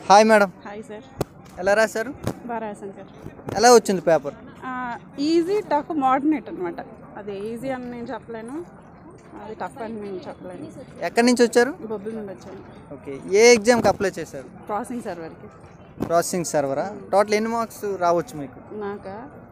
Hi madam hi sir ఎలా రాశారు బాగా రాశాను సార్ ఎలా వచ్చింది పేపర్ ఈజీ టఫ్ మోడర్నేట్ అనమాట అది ఈజీ అని నేను చెప్పలేను అది టఫ్ అని నేను చెప్పలేను ఎక్కడి నుంచి వచ్చారు బొబ్బుల నుండి వచ్చాను ఓకే ఏ ఎగ్జామ్కి అప్లై చేశారు ప్రాసెసింగ్ సర్వర్కి ప్రాసెసింగ్ సర్వరా టోటల్ ఎన్ని మార్క్స్ రావచ్చు మీకు నాకు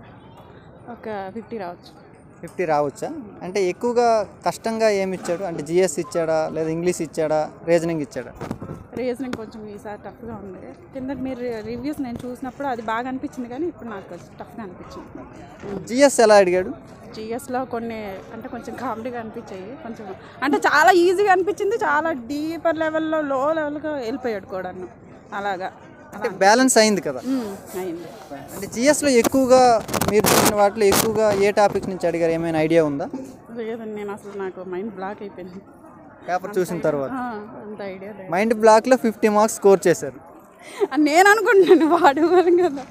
ఒక ఫిఫ్టీ రావచ్చు ఫిఫ్టీ రావచ్చా అంటే ఎక్కువగా కష్టంగా ఏమి ఇచ్చాడు అంటే జిఎస్ ఇచ్చాడా లేదా ఇంగ్లీష్ ఇచ్చాడా రీజనింగ్ ఇచ్చాడా రీజనింగ్ కొంచెం ఈసారి టఫ్గా ఉంది కింద మీరు రివ్యూస్ నేను చూసినప్పుడు అది బాగా అనిపించింది కానీ ఇప్పుడు నాకు కొంచెం టఫ్గా అనిపించింది జిఎస్ ఎలా అడిగాడు జిఎస్లో కొన్ని అంటే కొంచెం కామెడీగా అనిపించాయి కొంచెం అంటే చాలా ఈజీగా అనిపించింది చాలా డీపర్ లెవెల్లో లో లెవెల్గా వెళ్ళిపోయాడు కూడా అలాగా అంటే బ్యాలెన్స్ అయింది కదా ఉమ్, అయింది అంటే జిఎస్లో ఎక్కువగా మీరు చూసిన వాటిలో ఎక్కువగా ఏ టాపిక్ నుంచి అడిగారు ఏమైనా ఐడియా ఉందా లేదండి నేను అసలు నాకు మైండ్ బ్లాక్ అయిపోయింది పేపర్ చూసిన తర్వాత ఆ, అంత ఐడియా లేదు మైండ్ బ్లాక్లో ఫిఫ్టీ మార్క్స్ స్కోర్ చేశారు అని నేను అనుకుంటున్నాను వాడు వాళ్ళు కదా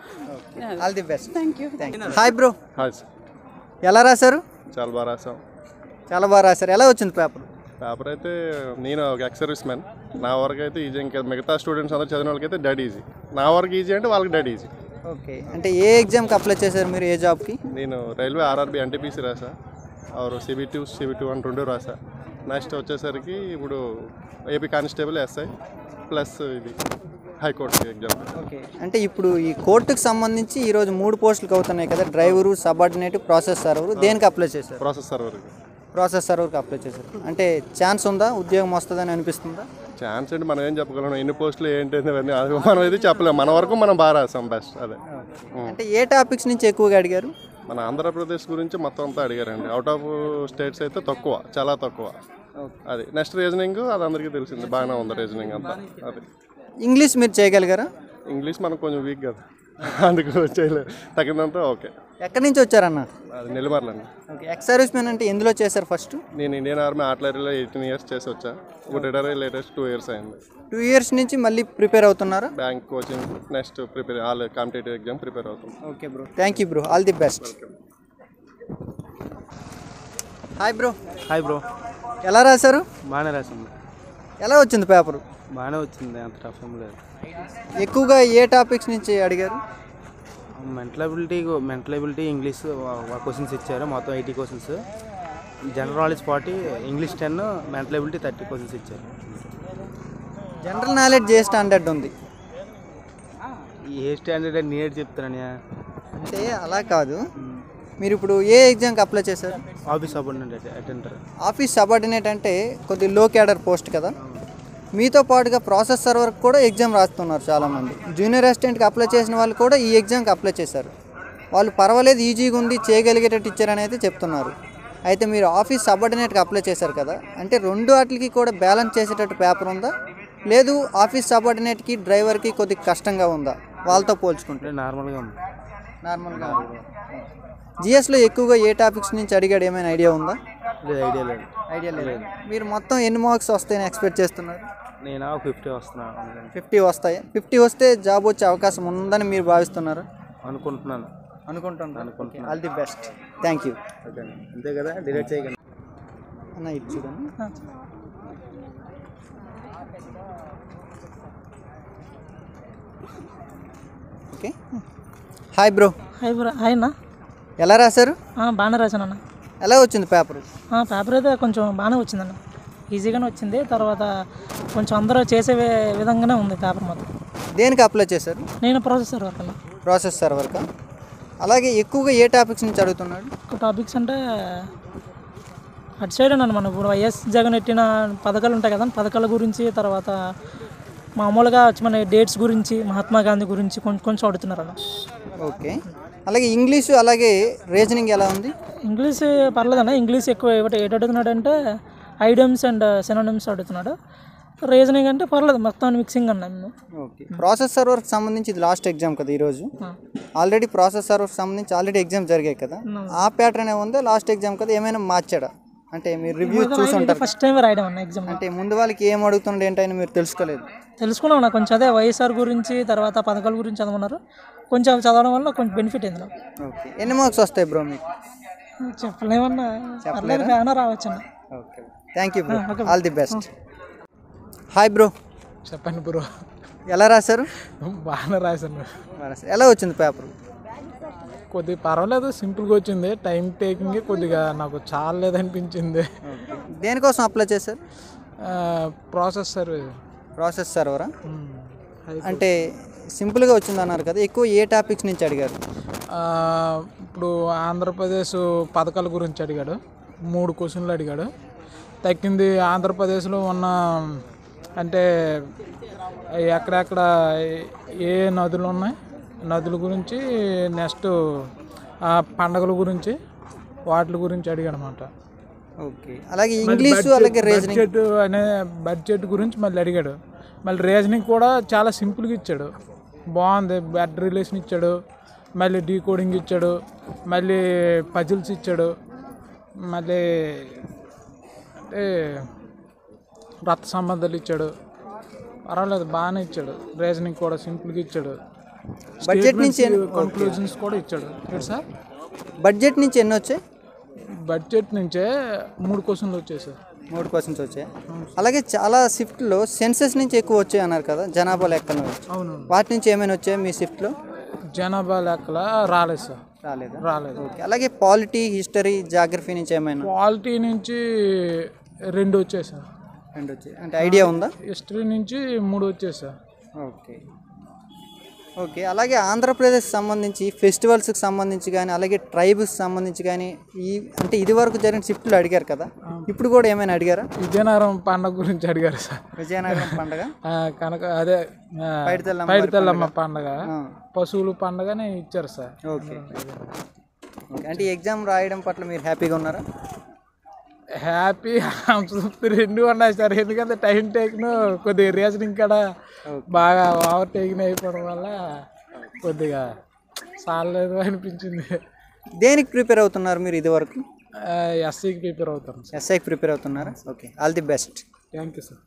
all the best thank you thank you hi bro hi sir ఎలా రాశారు చాలా బాగా రాసాం చాలా బాగా రాశారు ఎలా వచ్చింది పేపర్ పేపర్ అయితే నేను ఒక ఎక్స్ సర్వీస్ మ్యాన్ నా వరకు అయితే ఈజీ ఇంకా మిగతా స్టూడెంట్స్ అందరూ చదివిన వాళ్ళకైతే డెడ్ ఈజీ నా వరకు ఈజీ అంటే వాళ్ళకి డెడ్ ఈజీ ఓకే అంటే ఏ ఎగ్జామ్కి అప్లై చేశారు మీరు ఏ జాబ్కి నేను రైల్వే ఆర్ఆర్బి ఎన్టీపీసీ రాసా ఆరు సిబి టూ సిబి టూ అని రెండు రాసా నెక్స్ట్ వచ్చేసరికి ఇప్పుడు ఏపీ కానిస్టేబుల్ ఎస్ఐ ప్లస్ ఇది హైకోర్టు ఎగ్జామ్ ఓకే అంటే ఇప్పుడు ఈ కోర్టుకు సంబంధించి ఈరోజు మూడు పోస్టులకు అవుతున్నాయి కదా డ్రైవరు సబార్డినేట్ ప్రాసెస్ సర్వర్ దేనికి అప్లై చేశారు ప్రాసెస్ సర్వర్కి ప్రాసెస్ సర్వర్కి అప్లై చేశారు అంటే ఛాన్స్ ఉందా ఉద్యోగం వస్తుందని అనిపిస్తుందా ఛాన్స్ అంటే మనం ఏం చెప్పగలం ఎన్ని పోస్టులు ఏంటి అవన్నీ అది మనం అయితే చెప్పలేము మన వరకు మనం బాగా రాసాం బెస్ట్ అదే అంటే ఏ టాపిక్స్ నుంచి ఎక్కువగా అడిగారు మన ఆంధ్రప్రదేశ్ గురించి మొత్తం అంతా అడిగారండి అవుట్ ఆఫ్ స్టేట్స్ అయితే తక్కువ చాలా తక్కువ అది నెక్స్ట్ రీజనింగ్ అది అందరికీ తెలిసింది బాగానే ఉంది రీజనింగ్ అంతా అది ఇంగ్లీష్ మీరు చేయగలిగారా ఇంగ్లీష్ మనకు కొంచెం వీక్ కదా అందుకు చేయలేదు తగ్గిందంతా ఓకే ఎక్కడి నుంచి వచ్చారన్న అది నెల్లిమర్లండి ఓకే ఎక్స్ సర్వీస్ మ్యాన్ అంటే ఎందులో చేశారు ఫస్ట్ నేను ఇండియన్ ఆర్మీ ఆర్టిలరీలో ఎయిటీన్ ఇయర్స్ చేసి వచ్చా ఇప్పుడు రిటైర్ అయ్యి లేటెస్ట్ టూ ఇయర్స్ అయింది టూ ఇయర్స్ నుంచి మళ్ళీ ప్రిపేర్ అవుతున్నారా bank coaching next prepare all competitive exam prepare అవుతుంది okay bro thank you bro all the best hi bro hi bro ఎలా రాశారు బాగానే రాసింది ఎలా వచ్చింది పేపర్ బాగానే వచ్చింది అంత టఫ్ ఏం లేదు ఎక్కువగా ఏ టాపిక్స్ నుంచి అడిగారు mental ability mental ability English questions ఇచ్చారు మొత్తం eighty questions general knowledge forty English ten mental ability thirty questions ఇచ్చారు జనరల్ నాలెడ్జ్ ఏ స్టాండర్డ్ ఉంది ఏ స్టాండర్డ్ అని నేనే చెప్తానని అంటే అలా కాదు మీరు ఇప్పుడు ఏ ఎగ్జామ్కి అప్లై చేశారు office appointment attender office subordinate అంటే కొద్ది లో క్యాడర్ పోస్ట్ కదా మీతో పాటుగా ప్రాసెస్ సర్వర్ కూడా ఎగ్జామ్ రాస్తున్నారు చాలామంది జూనియర్ అసిస్టెంట్కి అప్లై చేసిన వాళ్ళు కూడా ఈ ఎగ్జామ్కి అప్లై చేశారు వాళ్ళు పర్వాలేదు ఈజీగా ఉంది చేయగలిగేటట్టు ఇచ్చారని అయితే చెప్తున్నారు అయితే మీరు ఆఫీస్ సబార్డినేట్కి అప్లై చేశారు కదా అంటే రెండు వాటికి కూడా బ్యాలెన్స్ చేసేటట్టు పేపర్ ఉందా లేదు ఆఫీస్ సబార్డినేట్కి డ్రైవర్కి కొద్దిగా కష్టంగా ఉందా వాళ్ళతో పోల్చుకుంటే నార్మల్గా ఉంది నార్మల్గా జిఎస్లో ఎక్కువగా ఏ టాపిక్స్ నుంచి అడిగాడు ఏమైనా ఐడియా ఉందా లేదు ఐడియా లేదు ఐడియా లేదు మీరు మొత్తం ఎన్ని మార్క్స్ వస్తాయని ఎక్స్పెక్ట్ చేస్తున్నారు నేను ఫిఫ్టీ వస్తున్నాను అనుకుంటున్నాను. ఫిఫ్టీ వస్తాయి ఫిఫ్టీ వస్తే జాబ్ వచ్చే అవకాశం ఉందని మీరు భావిస్తున్నారా అనుకుంటున్నాను అనుకుంటున్నాను all the best thank you okay అంతే కదా డిలీట్ చేయకండి అన్న ఇది చూడండి okay hi bro hi bro hi అన్న ఎలా రాశారు ఆ, బాగానే రాశాను అన్న ఎలా వచ్చింది పేపర్ ఆ, పేపర్ అయితే కొంచెం బాగానే వచ్చిందన్న ఈజీగానే వచ్చింది తర్వాత కొంచెం అందరూ చేసే వి- విధంగానే ఉంది పేపర్ మొత్తం దేనికి అప్లై చేశారు నేను ప్రాసెసర్ వర్క్ అన్న ప్రాసెస్ సర్వర్కా అలాగే ఎక్కువగా ఏ టాపిక్స్ నుంచి అడుగుతున్నాడు ఒక టాపిక్స్ అంటే అటు సైడ్ అన్న మనం ఇప్పుడు వైఎస్ జగన్ ఎట్టిన పథకాలు ఉంటాయి కదా పథకాల గురించి తర్వాత మామూలుగా వచ్చి మన డేట్స్ గురించి మహాత్మా గాంధీ గురించి కొంచెం కొంచెం అడుగుతున్నారు అన్న ఓకే అలాగే ఇంగ్లీషు అలాగే రీజనింగ్ ఎలా ఉంది ఇంగ్లీష్ పర్లేదన్న ఇంగ్లీష్ ఎక్కువ ఏమిటి ఏటి అడుగుతున్నాడు అంటే ఐడమ్స్ అండ్ సినోనిమ్స్ అడుగుతున్నాడు రీజనింగ్ అంటే పర్లేదు మొత్తం మిక్సింగ్ అన్న ఓకే ప్రాసెస్ సర్వర్కి సంబంధించి ఇది లాస్ట్ ఎగ్జామ్ కదా ఈరోజు ఆల్రెడీ ప్రాసెస్ సర్వర్కి సంబంధించి ఆల్రెడీ ఎగ్జామ్ జరిగాయి కదా ఆ ప్యాటర్న్ ఉందో లాస్ట్ ఎగ్జామ్ కదా ఏమైనా మార్చాడా అంటే మీరు రివ్యూ చూసి ఉంటారు ఫస్ట్ టైం రాయడం అన్న ఎగ్జామ్ అంటే ముందు వాళ్ళకి ఏం అడుగుతుండే ఏంటని మీరు తెలుసుకోలేదు తెలుసుకున్నాం అన్న కొంచెం అదే వైఎస్ఆర్ గురించి తర్వాత పథకాల గురించి చదవన్నారు కొంచెం అవి చదవడం వల్ల కొంచెం బెనిఫిట్ అయింది నాకు ఓకే ఎన్ని మార్క్స్ వస్తాయి బ్రో మీకు చెప్పలేమన్నా పర్లేదు బాగానే రావచ్చు అన్న okay thank you bro all the best hi bro చెప్పండి బ్రో ఎలా రాశారు బాగానే రాశాను బాగా రాశారు. ఎలా వచ్చింది పేపర్ కొద్దిగా పర్వాలేదు సింపుల్గా వచ్చింది టైం టేకింగ్ కొద్దిగా నాకు చాలేదు అనిపించింది దేనికోసం అప్లై చేశారు ప్రాసెస్ సర్వీస్ ప్రాసెస్ సర్వరా అంటే సింపుల్గా వచ్చింది అన్నారు కదా ఎక్కువ ఏ టాపిక్స్ నుంచి అడిగారు ఇప్పుడు ఆంధ్రప్రదేశ్ పథకాల గురించి అడిగాడు మూడు క్వశ్చన్లు అడిగాడు తగ్గింది ఆంధ్రప్రదేశ్లో ఉన్న అంటే ఎక్కడెక్కడ ఏ నదులు ఉన్నాయి నదుల గురించి నెక్స్ట్ పండగల గురించి వాటి గురించి అడిగాడు అనమాట ఓకే అలాగే ఇంగ్లీషు అలాగే రీజనింగ్ బడ్జెట్ అనే బడ్జెట్ గురించి మళ్ళీ అడిగాడు మళ్ళీ రీజనింగ్ కూడా చాలా సింపుల్గా ఇచ్చాడు బాగుంది బెడ్ రిలేషన్ ఇచ్చాడు మళ్ళీ డీకోడింగ్ ఇచ్చాడు మళ్ళీ పజిల్స్ ఇచ్చాడు మళ్ళీ అంటే రక్త సంబంధాలు ఇచ్చాడు పర్వాలేదు బాగానే ఇచ్చాడు రీజనింగ్ కూడా సింపుల్గా ఇచ్చాడు బడ్జెట్ నుంచి ఎన్ని- కంక్లూజన్స్ కూడా ఇచ్చాడు ఏంటి సార్ బడ్జెట్ నుంచి ఎన్ని వచ్చాయి బడ్జెట్ నుంచే మూడు క్వశ్చన్లు వచ్చాయి సార్ మూడు క్వశ్చన్స్ వచ్చాయి అలాగే చాలా షిఫ్ట్లో సెన్సెస్ నుంచి ఎక్కువ వచ్చాయి అన్నారు కదా జనాభా లెక్కల నుంచి అవును వాటి నుంచి ఏమైనా వచ్చాయి మీ షిఫ్ట్లో జనాభా లెక్కల రాలేదు సార్ రాలేదు రాలేదు ఓకే అలాగే పాలిటీ హిస్టరీ జాగ్రఫీ నుంచి ఏమైనా క్వాలిటీ నుంచి రెండు వచ్చాయి సార్ రెండు వచ్చాయి అంటే ఐడియా ఉందా హిస్టరీ నుంచి మూడు వచ్చాయి సార్ ఓకే ఓకే అలాగే ఆంధ్రప్రదేశ్ సంబంధించి ఫెస్టివల్స్కి సంబంధించి కానీ అలాగే ట్రైబ్స్ సంబంధించి కానీ ఈ అంటే ఇది వరకు జరిగిన షిఫ్ట్లు అడిగారు కదా ఇప్పుడు కూడా ఏమైనా అడిగారా విజయనగరం పండగ గురించి అడిగారు సార్ విజయనగరం పండగ ఆ, కనుక అదే ఆ, పైడితల్లమ్మ పైడితల్లమ్మ పండగ ఆ. పశువుల పండగనే ఇచ్చారు సార్ ఓకే ఓకే అంటే ఈ ఎగ్జామ్ రాయడం పట్ల మీరు హ్యాపీగా ఉన్నారా హ్యాపీ సంతృప్తి రెండు ఉన్నాయి సార్ ఎందుకంటే టైం టేక్ను కొద్దిగా రీజనింగ్ కూడా బాగా ఓవర్ టేకింగ్ అయిపోవడం వల్ల కొద్దిగా చాలేదు అనిపించింది దేనికి ప్రిపేర్ అవుతున్నారు మీరు ఇది వరకు ఎస్సీకి ప్రిపేర్ అవుతాను సార్ ఎస్ఐకి ప్రిపేర్ అవుతున్నారా okay all the best thank you sir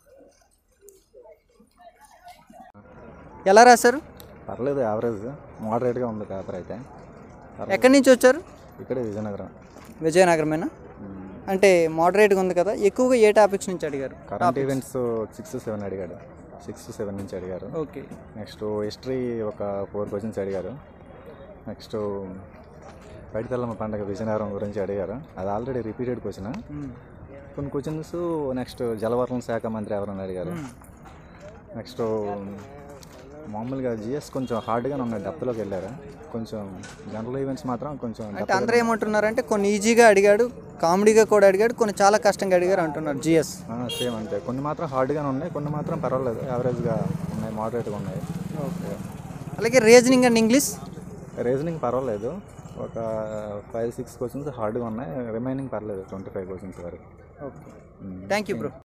ఎలా రాశారు పర్లేదు యావరేజ్ మోడరేట్గా ఉంది పేపర్ అయితే ఎక్కడి నుంచి వచ్చారు ఇక్కడే విజయనగరం విజయనగరమేనా అంటే మోడరేట్గా ఉంది కదా ఎక్కువగా ఏ టాపిక్స్ నుంచి అడిగారు కరెంట్ ఈవెంట్స్ సిక్స్ సెవెన్ అడిగాడు సిక్స్ సెవెన్ నుంచి అడిగారు ఓకే నెక్స్ట్ హిస్టరీ ఒక ఫోర్ క్వశ్చన్స్ అడిగారు నెక్స్ట్ పైడితల్లమ్మ పండగ విజయనగరం గురించి అడిగారు అది ఆల్రెడీ రిపీటెడ్ క్వశ్చన్ కొన్ని క్వశ్చన్స్ నెక్స్ట్ జలవనరుల శాఖ మంత్రి ఎవరని అడిగారు నెక్స్ట్ మామూలుగా జిఎస్ కొంచెం హార్డ్గానే ఉన్నాయి డెప్త్లోకి వెళ్ళారు కొంచెం జనరల్ ఈవెంట్స్ మాత్రం కొంచెం అంటే అందరూ ఏమంటున్నారంటే కొన్ని ఈజీగా అడిగాడు కామెడీగా కూడా అడిగాడు కొన్ని చాలా కష్టంగా అడిగారు అంటున్నారు జిఎస్ సేమ్ అంతే కొన్ని మాత్రం హార్డ్గానే ఉన్నాయి కొన్ని మాత్రం పర్వాలేదు యావరేజ్గా ఉన్నాయి మోడరేట్గా ఉన్నాయి అలాగే రీజనింగ్ అండ్ ఇంగ్లీష్ రీజనింగ్ పర్వాలేదు ఒక ఫైవ్ సిక్స్ క్వశ్చన్స్ హార్డ్గా ఉన్నాయి రిమైనింగ్ పర్లేదు ట్వంటీ ఫైవ్ క్వశ్చన్స్ వరకు ఓకే థ్యాంక్ యూ బ్రో